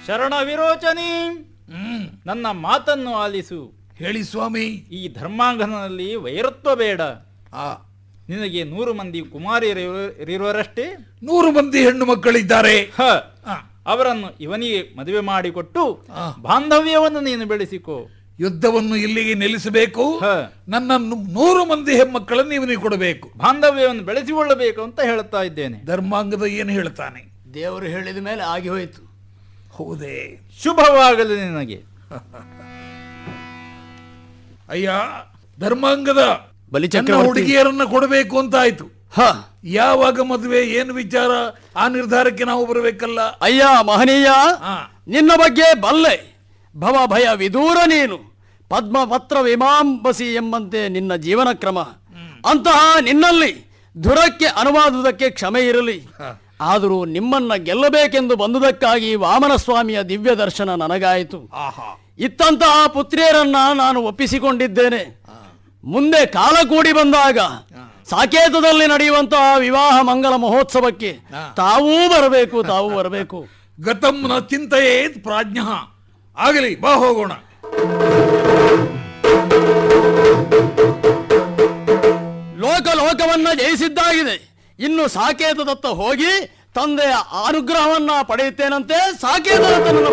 ಶರಣ ವಿರೋಚನಿ ಹ್ಮ್ ನನ್ನ ಮಾತನ್ನು ಆಲಿಸು ಹೇಳಿ ಸ್ವಾಮಿ ಈ ಧರ್ಮಾಂಗನಲ್ಲಿ ವೈರತ್ವ ಬೇಡ ಆ ನಿನಗೆ ನೂರು ಮಂದಿ ಕುಮಾರಿಯರಿರುವರಷ್ಟೇ ನೂರು ಮಂದಿ ಹೆಣ್ಣು ಮಕ್ಕಳಿದ್ದಾರೆ ಹ ಆ, ಅವರನ್ನು ಇವನಿಗೆ ಮದುವೆ ಮಾಡಿಕೊಟ್ಟು ಆ. ಬಾಂಧವ್ಯವನ್ನು ನೀನು ಬೆಳೆಸಿಕೋ ಯುದ್ಧವನ್ನು ಇಲ್ಲಿಗೆ ನಿಲ್ಲಿಸಬೇಕು ಹ ನನ್ನ ನು- ನೂರು ಮಂದಿ ಹೆಣ್ಮಕ್ಕಳನ್ನು ಇವನಿಗೆ ಕೊಡಬೇಕು ಬಾಂಧವ್ಯವನ್ನು ಬೆಳೆಸಿಕೊಳ್ಳಬೇಕು ಅಂತ ಹೇಳ್ತಾ ಇದ್ದೇನೆ ಧರ್ಮಾಂಗದ ಏನು ಹೇಳ್ತಾನೆ ದೇವರು ಹೇಳಿದ ಮೇಲೆ ಆಗಿ ಹೋಯಿತು ಹೌದೇ ಶುಭವಾಗಲಿ ನಿನಗೆ ಅಯ್ಯ ಧರ್ಮಾಂಗದ ನನ್ನ ಬಲಿಚಕ್ರವರ್ತಿ ಹುಡುಗಿಯರನ್ನ ಕೊಡಬೇಕು ಅಂತ ಆಯ್ತು ಹ ಯಾವಾಗ ಮದುವೆ ಏನು ವಿಚಾರ ಆ ನಿರ್ಧಾರಕ್ಕೆ ನಾವು ಬರಬೇಕಲ್ಲ ಅಯ್ಯ ಮಹನೀಯ ಆ, ನಿನ್ನ ಬಗ್ಗೆ ಬಲ್ಲೆ ಭವ ಭಯ ವಿದೂರ ನೀನು ಪದ್ಮಪತ್ರ ವಿಮಾಂಬಸಿ ಎಂಬಂತೆ ನಿನ್ನ ಜೀವನ ಕ್ರಮ ಅಂತಹ ನಿನ್ನಲ್ಲಿ ದುರಕ್ಕೆ ಅನುವಾದುದಕ್ಕೆ ಕ್ಷಮೆ ಇರಲಿ ಆದರೂ ನಿಮ್ಮನ್ನ ಗೆಲ್ಲಬೇಕೆಂದು ಬಂದುದಕ್ಕಾಗಿ ವಾಮನ ಸ್ವಾಮಿಯ ದಿವ್ಯ ದರ್ಶನ ನನಗಾಯಿತು ಆಹಾ ಇತ್ತಂತಹ ಪುತ್ರಿಯರನ್ನ ನಾನು ಒಪ್ಪಿಸಿಕೊಂಡಿದ್ದೇನೆ ಮುಂದೆ ಕಾಲ ಕೂಡಿ ಬಂದಾಗ ಸಾಕೇತದಲ್ಲಿ ನಡೆಯುವಂತಹ ವಿವಾಹ ಮಂಗಲ ಮಹೋತ್ಸವಕ್ಕೆ ತಾವೂ ಬರಬೇಕು ತಾವೂ ಬರಬೇಕು ಗತಂ ನ ಚಿಂತೆಯೇತ್ ಪ್ರಾಜ್ಞ ಆಗಲಿ ಬಾ ಹೋಗೋಣ ಲೋಕ ಲೋಕವನ್ನ ಜಯಿಸಿದ್ದಾಗಿದೆ ಇನ್ನು ಸಾಕೇತದತ್ತ ಹೋಗಿ ತಂದೆಯ ಅನುಗ್ರಹವನ್ನ ಪಡೆಯುತ್ತೇನಂತೆ ಸಾಕೇತದತ್ತ ನನ್ನ